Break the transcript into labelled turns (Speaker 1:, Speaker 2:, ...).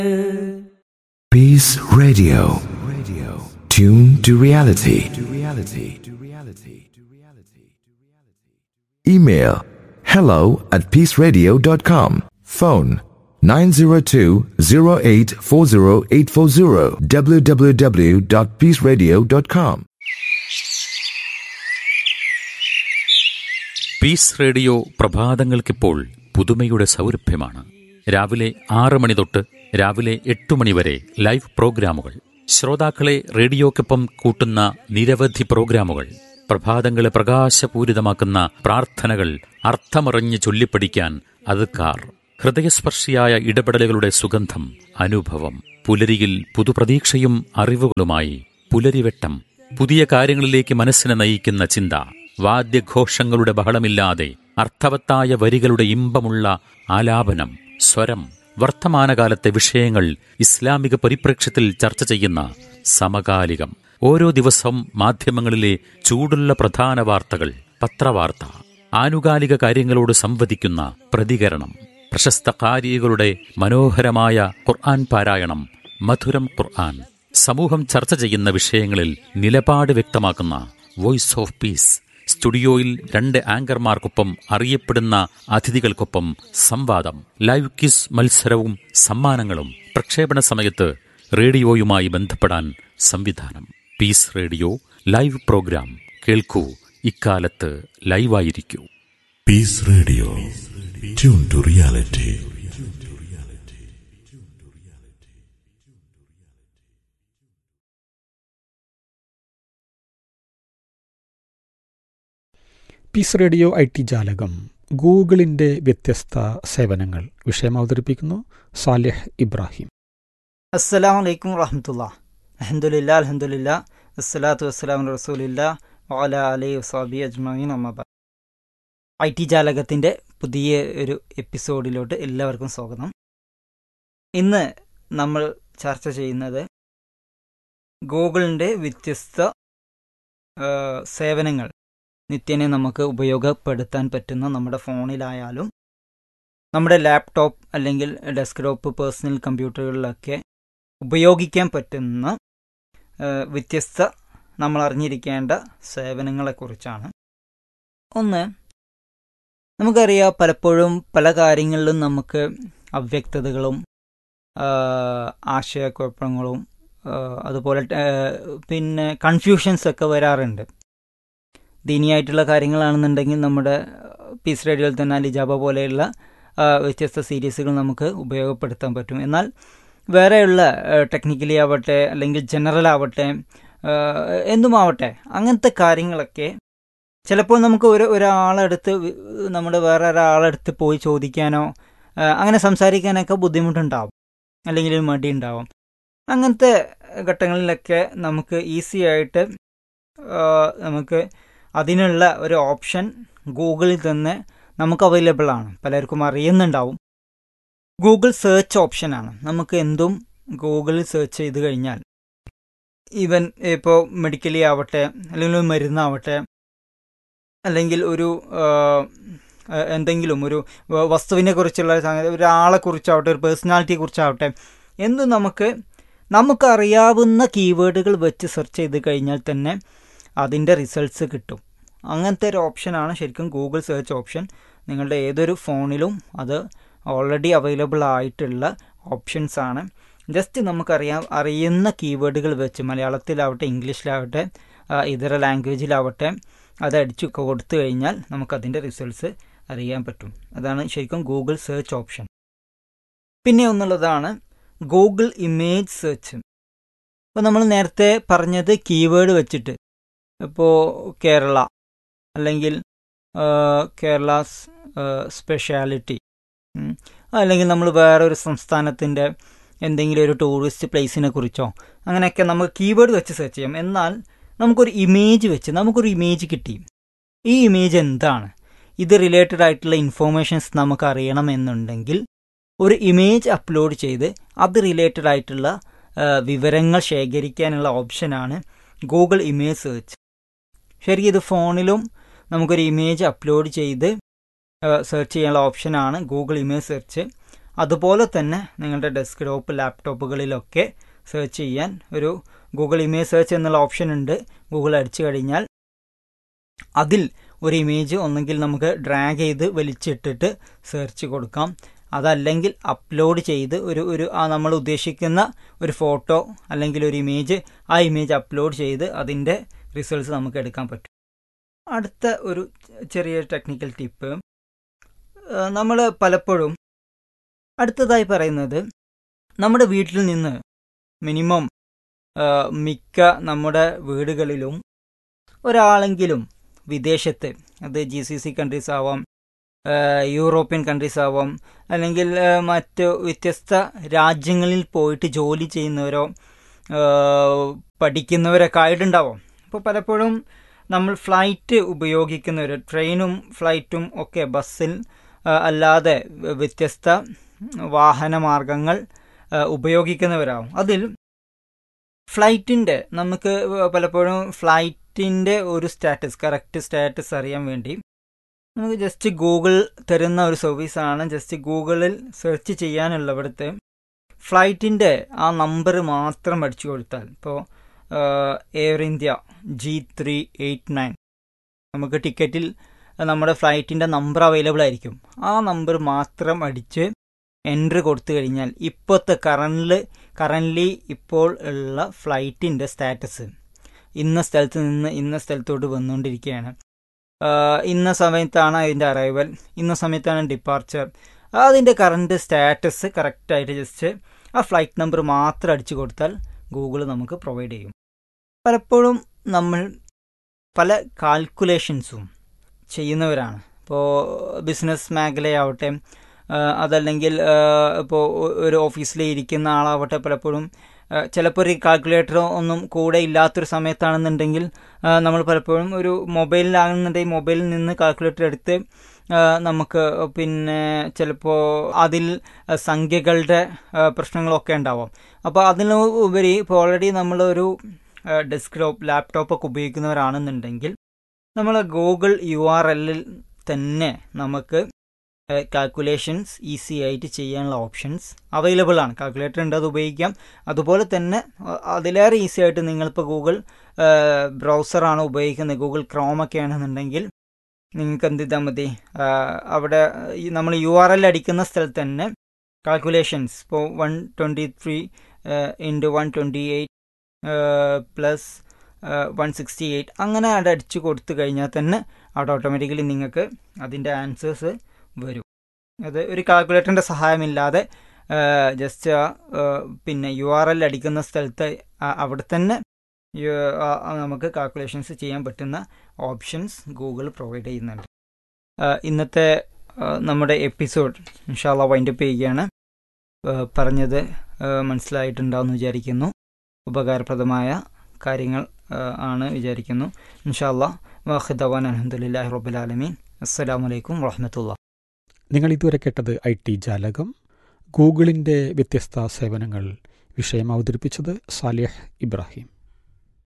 Speaker 1: Peace Radio. Radio. Tune to reality. To reality. To reality. To reality. Email hello at peaceradio.com. Phone 902-0840840 www.peaceradio.com.
Speaker 2: Peace radio പ്രഭാതങ്ങൾക്കിപ്പോൾ പുതുമയുടെ സൗരഭ്യമാണ് രാവിലെ ആറ് മണി തൊട്ട് രാവിലെ എട്ട് മണി വരെ ലൈവ് പ്രോഗ്രാമുകൾ ശ്രോതാക്കളെ റേഡിയോക്കൊപ്പം കൂട്ടുന്ന നിരവധി പ്രോഗ്രാമുകൾ പ്രഭാതങ്ങളെ പ്രകാശപൂരിതമാക്കുന്ന പ്രാർത്ഥനകൾ അർത്ഥമറിഞ്ഞ് ചൊല്ലിപ്പഠിക്കാൻ അതുക്കാർ ഹൃദയസ്പർശിയായ ഇടപെടലുകളുടെ സുഗന്ധം അനുഭവം പുലരിയിൽ പുതുപ്രതീക്ഷയും അറിവുകളുമായി പുലരിവെട്ടം പുതിയ കാര്യങ്ങളിലേക്ക് മനസ്സിനെ നയിക്കുന്ന ചിന്ത വാദ്യഘോഷങ്ങളുടെ ബഹളമില്ലാതെ അർത്ഥവത്തായ വരികളുടെ ഇമ്പമുള്ള ആലാപനം സ്വരം വർത്തമാനകാലത്തെ വിഷയങ്ങൾ ഇസ്ലാമിക പരിപ്രേക്ഷ്യത്തിൽ ചർച്ച ചെയ്യുന്ന സമകാലികം ഓരോ ദിവസവും മാധ്യമങ്ങളിലെ ചൂടുള്ള പ്രധാന വാർത്തകൾ പത്രവാർത്ത ആനുകാലിക കാര്യങ്ങളോട് സംവദിക്കുന്ന പ്രതികരണം പ്രശസ്ത കാരികളുടെ മനോഹരമായ ഖുർആൻ പാരായണം മധുരം ഖുർആൻ സമൂഹം ചർച്ച ചെയ്യുന്ന വിഷയങ്ങളിൽ നിലപാട് വ്യക്തമാക്കുന്ന വോയിസ് ഓഫ് പീസ് സ്റ്റുഡിയോയിൽ രണ്ട് ആങ്കർമാർക്കൊപ്പം അറിയപ്പെടുന്ന അതിഥികൾക്കൊപ്പം സംവാദം ലൈവ് ക്വിസ് മത്സരവും സമ്മാനങ്ങളും പ്രക്ഷേപണ സമയത്ത് റേഡിയോയുമായി ബന്ധപ്പെടാൻ സംവിധാനം പീസ് റേഡിയോ ലൈവ് പ്രോഗ്രാം കേൾക്കൂ ഇക്കാലത്ത് ലൈവായിരിക്കൂ
Speaker 3: Peace Radio. Tune to reality.
Speaker 4: Peace radio I T ജാലകം ഗൂഗിളിൻ്റെ വ്യത്യസ്ത സേവനങ്ങൾ വിഷയം അവതരിപ്പിക്കുന്നു സാലിഹ് ഇബ്രാഹിം
Speaker 5: അസ്സലാമു അലൈക്കും വറഹമത്തുള്ള അഹമ്മദില്ല അലഹമുല്ല അസ്സലാത്തു വസ്സലാം റസൂലില്ല വാല അലൈഹി വസാബി അജ്മീൻ അമ്മബ ഐ ടി ജാലകത്തിൻ്റെ പുതിയ ഒരു എപ്പിസോഡിലോട്ട് എല്ലാവർക്കും സ്വാഗതം ഇന്ന് നമ്മൾ ചർച്ച ചെയ്യുന്നത് ഗൂഗിളിൻ്റെ വ്യത്യസ്ത ആ, സേവനങ്ങൾ നിത്യേന നമുക്ക് ഉപയോഗപ്പെടുത്താൻ പറ്റുന്ന നമ്മുടെ ഫോണിലായാലും നമ്മുടെ ലാപ്ടോപ്പ് അല്ലെങ്കിൽ ഡെസ്ക്ടോപ്പ് പേഴ്സണൽ കമ്പ്യൂട്ടറുകളിലൊക്കെ ഉപയോഗിക്കാൻ പറ്റുന്ന ആ, വ്യത്യസ്ത നമ്മൾ അറിഞ്ഞിരിക്കേണ്ട സേവനങ്ങളെക്കുറിച്ചാണ് ഒന്ന് നമുക്കറിയാം പലപ്പോഴും പല കാര്യങ്ങളിലും നമുക്ക് അവ്യക്തതകളും ആ, ആശയക്കുഴപ്പങ്ങളും ആ, അതുപോലെ ആ, പിന്നെ കൺഫ്യൂഷൻസ് ഒക്കെ വരാറുണ്ട് ദീനിയായിട്ടുള്ള കാര്യങ്ങളാണെന്നുണ്ടെങ്കിൽ നമ്മുടെ പീസ് റേഡിയോയിൽ തന്നെ അലിജാബ പോലെയുള്ള ആ, വ്യത്യസ്ത സീരീസുകൾ നമുക്ക് ഉപയോഗപ്പെടുത്താൻ പറ്റും എന്നാൽ വേറെയുള്ള ടെക്നിക്കലി ആവട്ടെ അല്ലെങ്കിൽ ജനറൽ ആവട്ടെ ആ, എന്തുമാവട്ടെ അങ്ങനത്തെ കാര്യങ്ങളൊക്കെ ചിലപ്പോൾ നമുക്ക് ഒരു ഒരാളെടുത്ത് വി- നമ്മുടെ വേറെ ഒരാളെടുത്ത് പോയി ചോദിക്കാനോ ആ, അങ്ങനെ സംസാരിക്കാനൊക്കെ ബുദ്ധിമുട്ടുണ്ടാവും അല്ലെങ്കിൽ ഒരു മടി ഉണ്ടാവും അങ്ങനത്തെ ഘട്ടങ്ങളിലൊക്കെ നമുക്ക് ഈസി ആയിട്ട് ആ, നമുക്ക് അതിനുള്ള ഒരു ഓപ്ഷൻ ഗൂഗിളിൽ തന്നെ നമുക്ക് അവൈലബിൾ ആണ് പലർക്കും അറിയുന്നുണ്ടാവും ഗൂഗിൾ സെർച്ച് ഓപ്ഷനാണ് നമുക്ക് എന്തും ഗൂഗിളിൽ സെർച്ച് ചെയ്ത് കഴിഞ്ഞാൽ ഈവൻ ഇപ്പോൾ മെഡിക്കലി ആവട്ടെ അല്ലെങ്കിൽ ഒരു മരുന്നാവട്ടെ അല്ലെങ്കിൽ ഒരു ആ, ആ, എന്തെങ്കിലും ഒരു വ- വസ്തുവിനെ കുറിച്ചുള്ള സംഗതി ഒരാളെ കുറിച്ചാവട്ടെ ഒരു പേഴ്സണാലിറ്റിയെ കുറിച്ചാവട്ടെ എന്തും നമുക്ക് നമുക്കറിയാവുന്ന കീവേഡുകൾ വെച്ച് സെർച്ച് ചെയ്ത് കഴിഞ്ഞാൽ തന്നെ അതിൻ്റെ റിസൾട്ട്സ് കിട്ടും അങ്ങനത്തെ ഒരു ഓപ്ഷനാണ് ശരിക്കും ഗൂഗിൾ സെർച്ച് ഓപ്ഷൻ നിങ്ങളുടെ ഏതൊരു ഫോണിലും അത് ഓൾറെഡി അവൈലബിൾ ആയിട്ടുള്ള ഓപ്ഷൻസ് ആണ് ജസ്റ്റ് നമുക്കറിയാം അറിയുന്ന കീവേഡുകൾ വെച്ച് മലയാളത്തിലാവട്ടെ ഇംഗ്ലീഷിലാവട്ടെ ആ, ഇതര ലാംഗ്വേജിലാവട്ടെ അത് അടിച്ചു കൊടുത്തു കഴിഞ്ഞാൽ നമുക്കതിൻ്റെ റിസൾട്ട്സ് അറിയാൻ പറ്റും അതാണ് ശരിക്കും ഗൂഗിൾ സെർച്ച് ഓപ്ഷൻ പിന്നെ ഒന്നുള്ളതാണ് ഗൂഗിൾ ഇമേജ് സെർച്ച് ഇപ്പോൾ നമ്മൾ നേരത്തെ പറഞ്ഞത് കീവേഡ് വെച്ചിട്ട് ഇപ്പോൾ കേരള അല്ലെങ്കിൽ ആ, കേരളാസ് സ്പെഷ്യാലിറ്റി ഉം. അല്ലെങ്കിൽ നമ്മൾ വേറെ ഒരു സംസ്ഥാനത്തിൻ്റെ എന്തെങ്കിലും ഒരു ടൂറിസ്റ്റ് പ്ലേസിനെ കുറിച്ചോ അങ്ങനെയൊക്കെ നമുക്ക് കീവേഡ് വെച്ച് സെർച്ച് ചെയ്യാം എന്നാൽ നമുക്കൊരു ഇമേജ് വെച്ച് നമുക്കൊരു ഇമേജ് കിട്ടി ഈ ഇമേജ് എന്താണ് ഇത് റിലേറ്റഡ് ആയിട്ടുള്ള ഇൻഫോർമേഷൻസ് നമുക്ക് അറിയണമെന്നുണ്ടെങ്കിൽ ഒരു ഇമേജ് അപ്ലോഡ് ചെയ്ത് അത് റിലേറ്റഡ് ആയിട്ടുള്ള ആ, വിവരങ്ങൾ ശേഖരിക്കാനുള്ള ഓപ്ഷനാണ് ഗൂഗിൾ ഇമേജ് സെർച്ച് ശരിക്കും ഇത് ഫോണിലും നമുക്കൊരു ഇമേജ് അപ്ലോഡ് ചെയ്ത് സെർച്ച് ചെയ്യാനുള്ള ഓപ്ഷനാണ് ഗൂഗിൾ ഇമേജ് സെർച്ച് അതുപോലെ തന്നെ നിങ്ങളുടെ ഡെസ്ക്ടോപ്പ് ലാപ്ടോപ്പുകളിലൊക്കെ സെർച്ച് ചെയ്യാൻ ഒരു ഗൂഗിൾ ഇമേജ് സെർച്ച് എന്നുള്ള ഓപ്ഷൻ ഉണ്ട് ഗൂഗിൾ അടിച്ചു കഴിഞ്ഞാൽ അതിൽ ഒരു ഇമേജ് ഒന്നെങ്കിൽ നമുക്ക് ഡ്രാഗ് ചെയ്ത് വലിച്ചിട്ടിട്ട് സെർച്ച് കൊടുക്കാം അതല്ലെങ്കിൽ അപ്ലോഡ് ചെയ്ത് ഒരു ഒരു ആ നമ്മൾ ഉദ്ദേശിക്കുന്ന ഒരു ഫോട്ടോ അല്ലെങ്കിൽ ഒരു ഇമേജ് ആ ഇമേജ് അപ്ലോഡ് ചെയ്ത് അതിൻ്റെ റിസൾട്ട്സ് നമുക്ക് എടുക്കാൻ പറ്റും അടുത്ത ഒരു ചെറിയ ടെക്നിക്കൽ ടിപ്പ് നമ്മൾ പലപ്പോഴും അടുത്തതായി പറയുന്നത് നമ്മുടെ വീട്ടിൽ നിന്ന് മിനിമം മിക്ക നമ്മുടെ വീടുകളിലും ഒരാളെങ്കിലും വിദേശത്ത് അത് ജി സി സി കൺട്രീസ് ആവാം യൂറോപ്യൻ കൺട്രീസ് ആവാം അല്ലെങ്കിൽ മറ്റ് വ്യത്യസ്ത രാജ്യങ്ങളിൽ പോയിട്ട് ജോലി ചെയ്യുന്നവരോ പഠിക്കുന്നവരൊക്കെ ആയിട്ടുണ്ടാവാം അപ്പോൾ പലപ്പോഴും നമ്മൾ ഫ്ലൈറ്റ് ഉപയോഗിക്കുന്നവർ ട്രെയിനും ഫ്ലൈറ്റും ഒക്കെ ബസ്സിൽ അല്ലാതെ വ്യത്യസ്ത വാഹനമാർഗങ്ങൾ ഉപയോഗിക്കുന്നവരാവും അതിൽ ഫ്ലൈറ്റിൻ്റെ നമുക്ക് പലപ്പോഴും ഫ്ലൈറ്റിൻ്റെ ഒരു സ്റ്റാറ്റസ് കറക്റ്റ് സ്റ്റാറ്റസ് അറിയാൻ വേണ്ടി നമുക്ക് ജസ്റ്റ് ഗൂഗിൾ തരുന്ന ഒരു സർവീസാണ് ജസ്റ്റ് ഗൂഗിളിൽ സെർച്ച് ചെയ്യാനുള്ളവിടുത്തെ ഫ്ലൈറ്റിൻ്റെ ആ നമ്പർ മാത്രം അടിച്ചു കൊടുത്താൽ ഇപ്പോൾ Air India G three eight nine നമുക്ക് ടിക്കറ്റിൽ നമ്മുടെ ഫ്ലൈറ്റിൻ്റെ നമ്പർ അവൈലബിൾ ആയിരിക്കും ആ നമ്പർ മാത്രം അടിച്ച് എൻട്രി കൊടുത്തു കഴിഞ്ഞാൽ ഇപ്പോഴത്തെ കറണ്ടിൽ കറൻ്റ്ലി ഇപ്പോൾ ഉള്ള ഫ്ലൈറ്റിൻ്റെ സ്റ്റാറ്റസ് ഇന്ന സ്ഥലത്ത് നിന്ന് ഇന്ന സ്ഥലത്തോട്ട് വന്നുകൊണ്ടിരിക്കുകയാണ് ഇന്ന സമയത്താണ് അതിൻ്റെ അറൈവൽ ഇന്ന സമയത്താണ് ഡിപ്പാർച്ചർ അതിൻ്റെ കറണ്ട് സ്റ്റാറ്റസ് കറക്റ്റായിട്ട് ജസ്റ്റ് ആ ഫ്ലൈറ്റ് നമ്പർ മാത്രം അടിച്ചു കൊടുത്താൽ ഗൂഗിൾ നമുക്ക് പ്രൊവൈഡ് ചെയ്യും പലപ്പോഴും നമ്മൾ പല കാൽക്കുലേഷൻസും ചെയ്യുന്നവരാണ് ഇപ്പോൾ ബിസിനസ് മേഖലയാവട്ടെ അതല്ലെങ്കിൽ ഇപ്പോൾ ഒരു ഓഫീസിൽ ഇരിക്കുന്ന ആളാവട്ടെ പലപ്പോഴും ചിലപ്പോൾ ഒരു കാൽക്കുലേറ്റർ ഒന്നും കൂടെ ഇല്ലാത്തൊരു സമയത്താണെന്നുണ്ടെങ്കിൽ നമ്മൾ പലപ്പോഴും ഒരു മൊബൈലിലാണെന്നുണ്ടെങ്കിൽ മൊബൈലിൽ നിന്ന് കാൽക്കുലേറ്റർ എടുത്ത് നമുക്ക് പിന്നെ ചിലപ്പോൾ അതിൽ സംഖ്യകളുടെ പ്രശ്നങ്ങളൊക്കെ ഉണ്ടാവാം അപ്പോൾ അതിന് ഉപരി ഇപ്പോൾ ഓൾറെഡി നമ്മളൊരു ഡെസ്ക്ടോപ്പ് ലാപ്ടോപ്പൊക്കെ ഉപയോഗിക്കുന്നവരാണെന്നുണ്ടെങ്കിൽ നമ്മൾ ഗൂഗിൾ യു ആർ എല്ലിൽ തന്നെ നമുക്ക് കാൽക്കുലേഷൻസ് ഈസി ആയിട്ട് ചെയ്യാനുള്ള ഓപ്ഷൻസ് അവൈലബിൾ ആണ് കാൽക്കുലേറ്റർ ഉണ്ട് അത് ഉപയോഗിക്കാം അതുപോലെ തന്നെ അതിലേറെ ഈസി ആയിട്ട് നിങ്ങളിപ്പോൾ ഗൂഗിൾ ബ്രൗസറാണ് ഉപയോഗിക്കുന്നത് ഗൂഗിൾ ക്രോമൊക്കെ ആണെന്നുണ്ടെങ്കിൽ നിങ്ങൾക്ക് എന്ത് ചെയ്താൽ മതി അവിടെ നമ്മൾ യു ആർ എൽ അടിക്കുന്ന സ്ഥലത്ത് തന്നെ കാൽക്കുലേഷൻസ് ഇപ്പോൾ one twenty three into one twenty eight plus one sixty eight അങ്ങനെ അവിടെ അടിച്ചു കൊടുത്തു കഴിഞ്ഞാൽ തന്നെ അവിടെ ഓട്ടോമാറ്റിക്കലി നിങ്ങൾക്ക് അതിൻ്റെ ആൻസേഴ്സ് വരും അത് ഒരു കാൽക്കുലേറ്ററിൻ്റെ സഹായമില്ലാതെ ജസ്റ്റ് പിന്നെ യു ആർ എൽ അടിക്കുന്ന സ്ഥലത്ത് അവിടെ തന്നെ നമുക്ക് കാൽക്കുലേഷൻസ് ചെയ്യാൻ പറ്റുന്ന ഓപ്ഷൻസ് ഗൂഗിൾ പ്രൊവൈഡ് ചെയ്യുന്നുണ്ട് ഇന്നത്തെ നമ്മുടെ എപ്പിസോഡ് ഇൻഷാല്ല വൈൻഡപ്പ് ചെയ്യുകയാണ് പറഞ്ഞത് മനസ്സിലായിട്ടുണ്ടാവുമെന്ന് വിചാരിക്കുന്നു ഉപകാരപ്രദമായ കാര്യങ്ങൾ ആണ് വിചാരിക്കുന്നു ഇൻഷാല്ല വാഹിദവാൻ അലഹമുല്ലാ റബുലാലമീൻ അസ്സാം വലൈക്കും വാഹമത്തുള്ള
Speaker 4: നിങ്ങൾ ഇതുവരെ കേട്ടത് ഐ ടി ജാലകം ഗൂഗിളിൻ്റെ വ്യത്യസ്ത സേവനങ്ങൾ വിഷയം അവതരിപ്പിച്ചത് സാലിഹ് ഇബ്രാഹിം